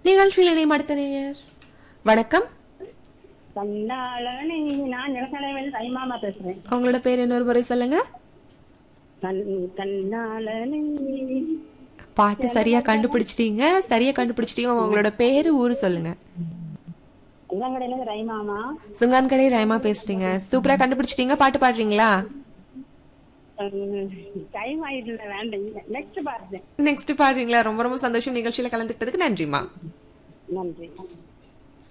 நிகழ்ச்சியில் இணையும் அடுத்த நேயர் வணக்கம் கண்ணாளனே நான் நிலக்கடைவில் தைமாமா பேசுறேன் உங்களோட பேர் இன்னொரு முறை சொல்லுங்க கண் கண்ணாளனே பாட்டு சரியா கண்டுபிடிச்சிட்டீங்க சரியா கண்டுபிடிச்சிட்டீங்க உங்களோட பேரு ஊரு சொல்லுங்க இளங்கடையில ரைமாமா சுங்கான்கடை ராயமா பேசுறீங்க சூப்பரா கண்டுபிடிச்சிட்டீங்க பாட்டு பாடுறீங்களா டைம் ஆயிட்டு வேண்டாம் நெக்ஸ்ட் பாருங்க நெக்ஸ்ட் பாடுறீங்களா ரொம்ப ரொம்ப சந்தோஷம் நிகழ்ச்சியில கலந்துக்கிட்டதுக்கு நன்றிமா நன்றி